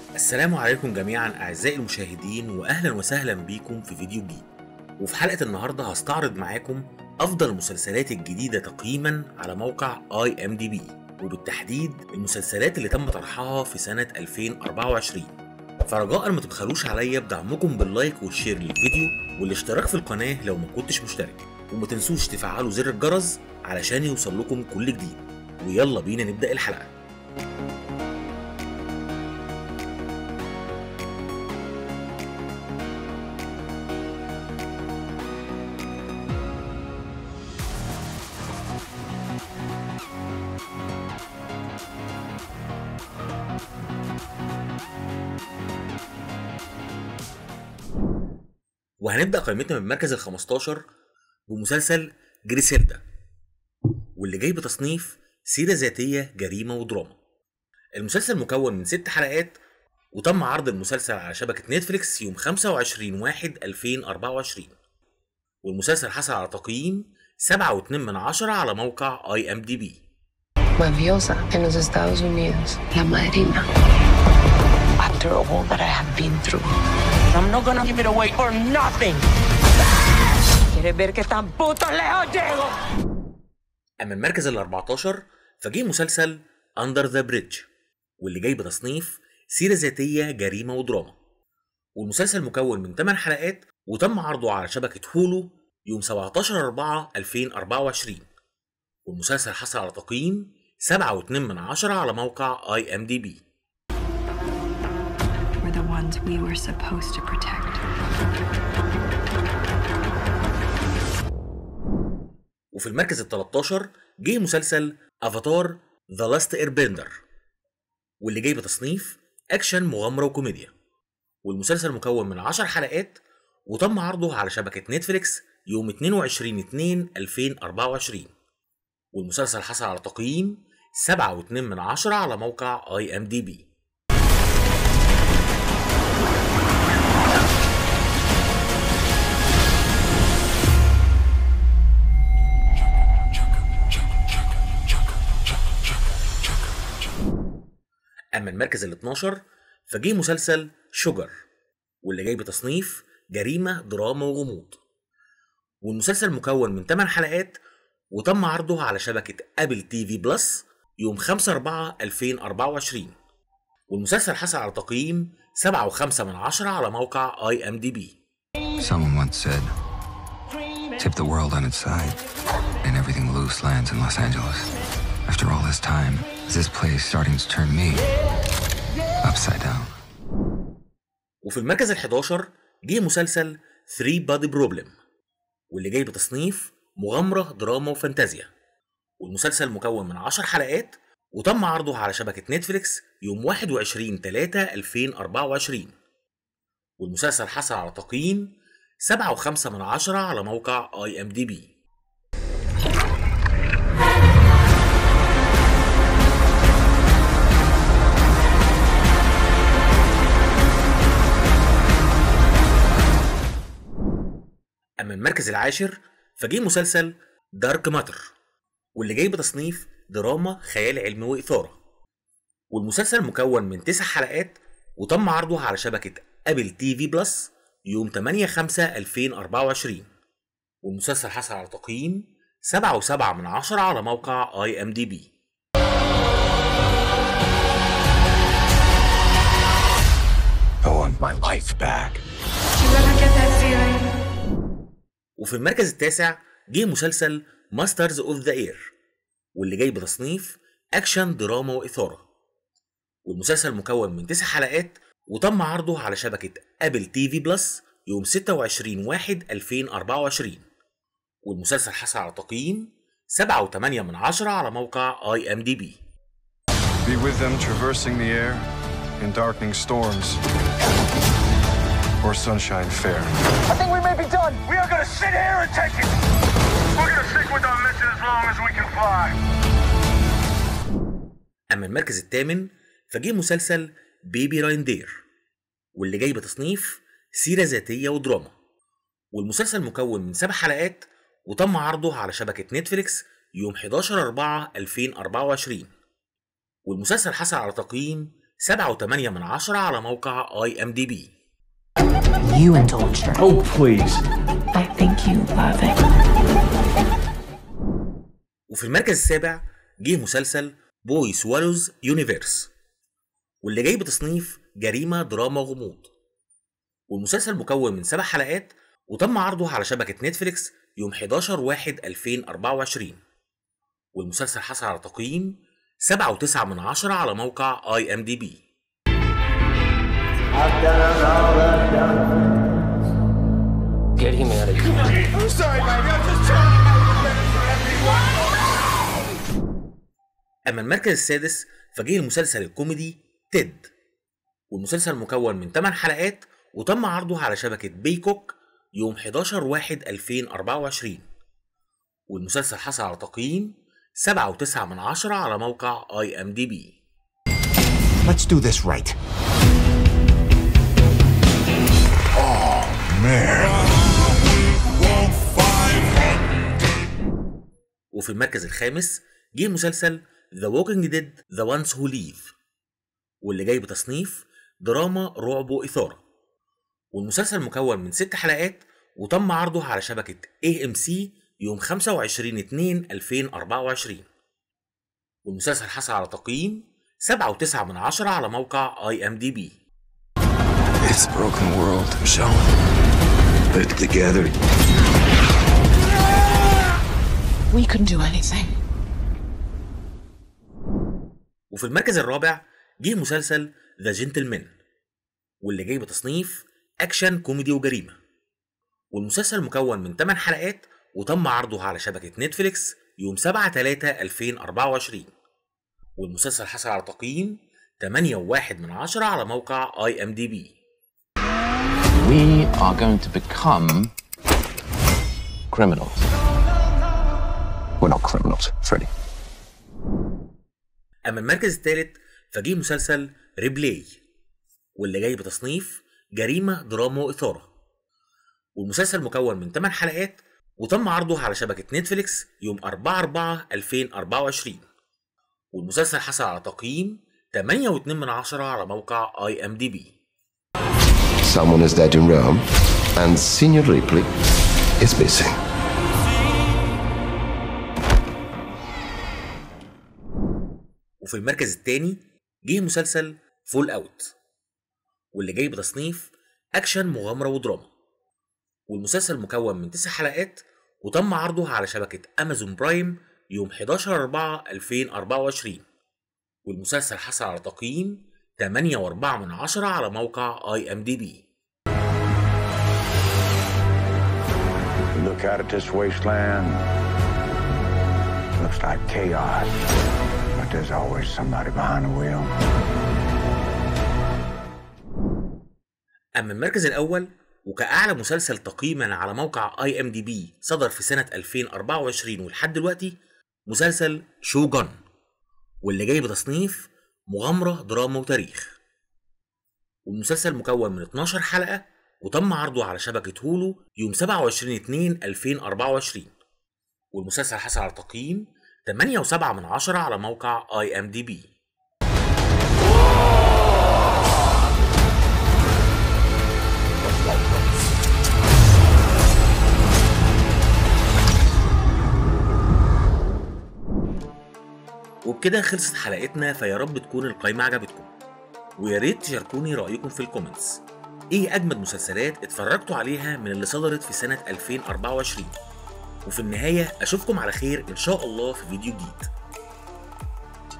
السلام عليكم جميعا أعزائي المشاهدين وأهلا وسهلا بيكم في فيديو جديد وفي حلقة النهاردة هستعرض معاكم أفضل المسلسلات الجديدة تقييما على موقع اي ام دي بي وبالتحديد المسلسلات اللي تم طرحها في سنة 2024 فرجاء ما تبخلوش عليا بدعمكم باللايك والشير للفيديو والاشتراك في القناة لو ما كنتش مشترك وما تنسوش تفعلوا زر الجرس علشان يوصل لكم كل جديد ويلا بينا نبدأ الحلقة وهنبدأ قائمتنا من المركز ال 15 بمسلسل جريسيلدا واللي جاي بتصنيف سيرة ذاتية جريمة ودراما المسلسل مكون من ست حلقات وتم عرض المسلسل على شبكة نتفليكس يوم 25 واحد 2024 والمسلسل حصل على تقييم 7.2 من عشرة على موقع اي ام دي بي Mafiosa en los Estados Unidos, la madrina. After all that I have been through. I'm not gonna give it away for nothing. ¿Quieres ver qué tan puto lejos llego? أما المركز ال 14 فجه مسلسل أندر ذا بريدج واللي جاي بتصنيف سيرة ذاتية جريمة ودراما والمسلسل مكون من 8 حلقات وتم عرضه على شبكة هولو يوم 17 4 2024 والمسلسل حصل على تقييم 7.2 من عشرة على موقع اي ام دي بي were the ones we were supposed to protect. وفي المركز ال 13 جه مسلسل افاتار ذا لاست ايربندر واللي جاي بتصنيف اكشن مغامره وكوميديا والمسلسل مكون من 10 حلقات وتم عرضه على شبكه نتفليكس يوم 22 2 2024 والمسلسل حصل على تقييم 7.2 من عشرة على موقع اي ام دي بي اما المركز ال 12 فجه مسلسل شوجر واللي جاي بتصنيف جريمه دراما وغموض والمسلسل مكون من 8 حلقات وتم عرضه على شبكه ابل تي في بلس يوم 5 4 2024 والمسلسل حصل على تقييم 7.5 من عشرة على موقع اي ام دي بي Someone once said, tip the world on its side, and everything loose lands in Los Angeles. After all this time, is this place starting to turn me upside down? وفي المركز ال 11 جه مسلسل 3 بادي بروبلم واللي جاي بتصنيف مغامرة دراما وفانتازيا والمسلسل مكون من 10 حلقات وتم عرضه على شبكة نتفليكس يوم 21 3 2024 والمسلسل حصل على تقييم 7.5 من عشرة على موقع اي ام دي بي أما المركز العاشر فجه مسلسل دارك ماتر واللي جاي بتصنيف دراما خيال علمي وإثارة والمسلسل مكون من تسع حلقات وتم عرضه على شبكة أبل تي في بلس يوم 8 5 2024 والمسلسل حصل على تقييم 7.7 من عشرة على موقع اي ام دي بي I want my life back. وفي المركز التاسع جه مسلسل ماسترز اوف ذا اير واللي جاي بتصنيف اكشن دراما واثاره والمسلسل مكون من تسع حلقات وتم عرضه على شبكة ابل تي في بلس يوم 26 واحد 2024 والمسلسل حصل على تقييم 7.8 من عشرة على موقع اي ام دي بي Be with them traversing the air in darkening storms or sunshine fair. I think we may be done. We are gonna sit here and take it. We're gonna stick with our mission as long as we can fly. اما المركز الثامن فجه مسلسل بيبي رايندير واللي جاي بتصنيف سيرة ذاتية ودراما والمسلسل مكون من سبع حلقات وتم عرضه على شبكة نتفليكس يوم 11 4 2024 والمسلسل حصل على تقييم 7.8 من عشرة على موقع اي ام دي بي You indulged her. Oh, please. I think you love it. وفي المركز السابع جه مسلسل بوي سوالوز يونيفيرس واللي جاي بتصنيف جريمة دراما غموض والمسلسل مكون من سبع حلقات وتم عرضه على شبكة نتفليكس يوم 11 واحد 2024 والمسلسل حصل على تقييم 7.9 من عشرة على موقع اي ام دي بي Get him out of here. اما المركز السادس فجه المسلسل الكوميدي تيد والمسلسل مكون من 8 حلقات وتم عرضه على شبكة بيكوك يوم 11 واحد 2024 والمسلسل حصل على تقييم 7.9 من عشرة على موقع اي ام دي بي Let's do this right. وفي المركز الخامس جه مسلسل The Walking Dead The Ones Who Live واللي جاي بتصنيف دراما رعب وإثارة والمسلسل مكون من ست حلقات وتم عرضه على شبكة AMC يوم 25 2 2024 والمسلسل حصل على تقييم 7.9 من عشرة على موقع اي ام دي بي It's a broken world, Michelle. But together, We can do anything. وفي المركز الرابع جه مسلسل ذا جنتلمان واللي جاي بتصنيف اكشن كوميدي وجريمه والمسلسل مكون من 8 حلقات وتم عرضه على شبكه نتفليكس يوم 7 3 2024 والمسلسل حصل على تقييم 8.1 من عشرة على موقع اي ام دي بي We are going to become criminals. we're not criminals, Freddy. اما المركز الثالث فجه مسلسل ريبلاي واللي جاي بتصنيف جريمه دراما واثاره والمسلسل مكون من 8 حلقات وتم عرضه على شبكه نتفليكس يوم 4 4 2024 والمسلسل حصل على تقييم 8.2 من عشرة على موقع اي ام دي بي Someone is dead in Rome, and Signor Ripley is missing. وفي المركز الثاني جه مسلسل فول اوت واللي جاي بتصنيف اكشن مغامره ودراما والمسلسل مكون من تسع حلقات وتم عرضه على شبكه امازون برايم يوم 11 4 2024 والمسلسل حصل على تقييم 8.4 من عشرة على موقع اي ام دي بي Look out at this wasteland. Looks like chaos. But there's always somebody behind the wheel. اما المركز الاول وكاعلى مسلسل تقييما على موقع اي ام دي بي صدر في سنه 2024 ولحد دلوقتي مسلسل شوجن واللي جاي بتصنيف مغامره دراما وتاريخ والمسلسل مكون من 12 حلقه وتم عرضه على شبكه هولو يوم 27 2 2024 والمسلسل حصل على تقييم 8.7 من عشرة على موقع اي ام دي بي وبكده خلصت حلقتنا فيا رب تكون القايمة عجبتكم ويا ريت تشاركوني رأيكم في الكومنتس ايه اجمد مسلسلات اتفرجتوا عليها من اللي صدرت في سنة 2024 وفي النهاية اشوفكم على خير ان شاء الله في فيديو جديد